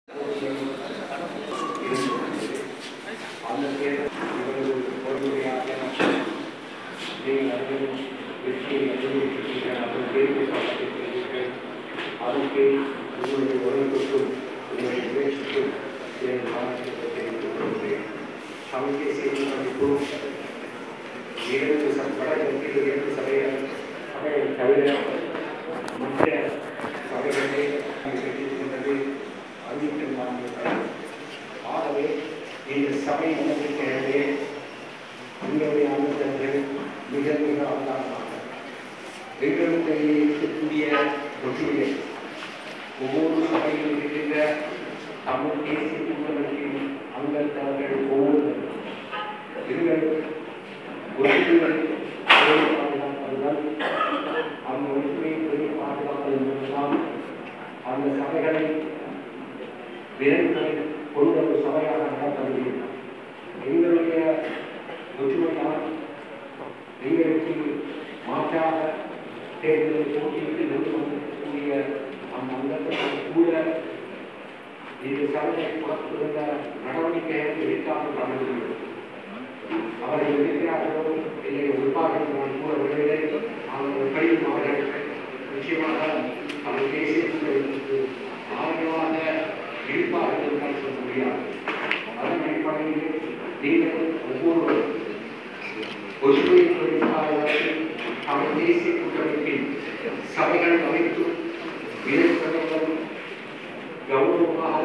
அந்த தேர்தல் இவர்கள் பொறுமையாக நீங்கள் அனைவரும் வெற்றியை அனுபவித்திருக்கிறீர்கள் அதன் தேர்வு சாப்பிட்டிருக்கிறீர்கள் அதற்கு உங்களுடைய உறவுக்கும் உங்களுடைய முயற்சிக்கும் என் பாராட்டுகளை தெரிவித்துக் கொள்கிறேன் சமைக்க செய்தி அமைப்பும் இரண்டு ச- வடகிழக்கில் இரண்டு சபைகள் சபையை தவிர மற்ற சபைகளே சென்றிருக்கின்றது அறிவித்து மாறுகிறது ஆகவே இந்த சபை நடவடிக்கைகளே உங்களுடைய அனுமதிகள் மிக மிக அவதாரமாக எங்களுக்கு இருக்கக்கூடிய ஒற்றுமை ஒவ்வொரு சபையில் இருக்கின்ற தமிழ் தேசிய கூட்டமைப்பின் அங்கத்தவர்கள் ஒவ்வொருவரும் எங்கள் ஒற்றுமை பாதுகாப்பதுடன் அந்த ஒற்றுமையை பேணி பாதுகாப்பதன் மூலம் அந்த சபைகளை விரைவில் கொண்ட ஒரு சபையாக நடத்த முடியும் எங்களுடைய ஒற்றுமையால் எங்களுக்கு மாற்றாக தேர்தலில் போட்டியிட்டு நின்று கொண்டிருக்கக்கூடிய அந்த அங்கத்தினர் கூட இந்த சபையை புறப்படுகின்ற நடவடிக்கைகள் எதிர்க்காமல் பண்ண முடியும் அவர்கள் இருக்கிறார்களோ இல்லை உட்பார்கள் நான் கூற விடவில்லை ஆனால் எப்படியும் அவர்கள் நிச்சயமாக அவர் தேசியத்திற்கு ஆதரவாக இருப்பார்கள் என்று சொல்ல முடியாது அதன் அடிப்படையில் நீங்கள் ஒவ்வொருவரும் ஒற்றுமையை குறிப்பாளர்கள் அவர் தேசிய கூட்டமைப்பின் சபைகள் அமைத்து இணைப்பதுடன் கௌரவமாக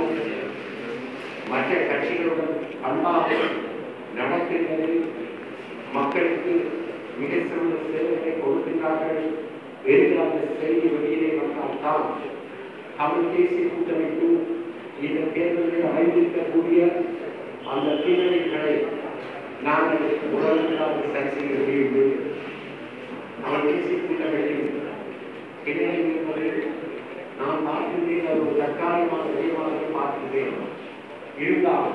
மற்ற கட்சிகளுடன் அன்பாக நடக்கின்றது மக்களுக்கு மிக சிறந்த சேவைகளை கொடுக்கின்றார்கள் என்று அந்த செய்தி வெளியிலே வந்தால்தான் தமிழ் தேசிய கூட்டமைப்பு இந்த தேர்தலில் அடைந்திருக்கக்கூடிய அந்த பின்னணிகளை நாங்கள் உடனடியாக சரி செய்ய முடியும் தமிழ் தேசிய கூட்டமைப்பின் பின்னணி என்பது நான் பார்க்கின்றேன் அது ஒரு தற்காலிகமான விடயமாக பார்க்கின்றேன் இருந்தாலும்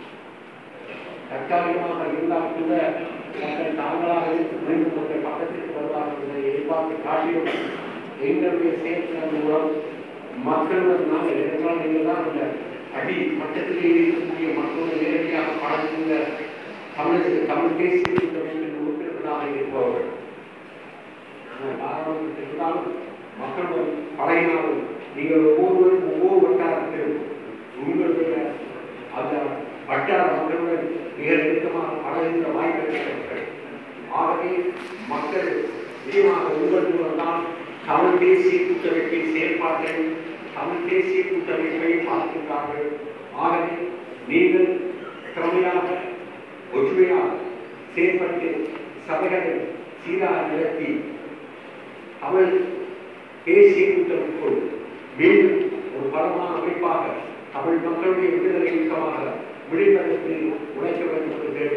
தற்காலிகமாக இருந்தால் கூட தங்கள் தாங்களாக இருந்து மீண்டும் உங்கள் பக்கத்திற்கு வருவார்கள் என்ற எதிர்பார்த்து காட்டியும் எங்களுடைய செயற்திறன் மூலம் மக்களுடன் நாங்கள் என்றால் நீங்கள் தான் அந்த அடி மட்டத்திலே இருக்கக்கூடிய மக்களோடு நேரடியாக பழகுகின்ற தமிழக தமிழ் தேசிய கூட்டமைப்பின் உறுப்பினர்களாக இருப்பவர்கள் நாங்கள் பாராளுமன்றத்தில் இருந்தாலும் மக்களுடன் பழகினாலும் நீங்கள் ஒவ்வொருவரும் ஒவ்வொரு வட்டாரத்திலும் உங்களுடைய அந்த வட்டார மக்களுடன் மிக நெருக்கமாக பழகுகின்ற வாய்ப்பு இருக்கிறார்கள் ஆகவே மக்கள் நிச்சயமாக உங்கள் மூலம்தான் தமிழ் தேசிய கூட்டமைப்பின் செயல்பாட்டை தமிழ் தேசிய கூட்டமைப்பை பார்க்கின்றார்கள் ஆகவே நீங்கள் திறமையாக ஒற்றுமையாக செயல்பட்டு சபைகளை சீராக நடத்தி தமிழ் தேசிய கூட்டமைப்புள் மீண்டும் ஒரு பலமான அமைப்பாக தமிழ் மக்களுடைய விடுதலை இயக்கமாக விழிப்பதற்கு உழைக்க வேண்டும் என்று கேட்டு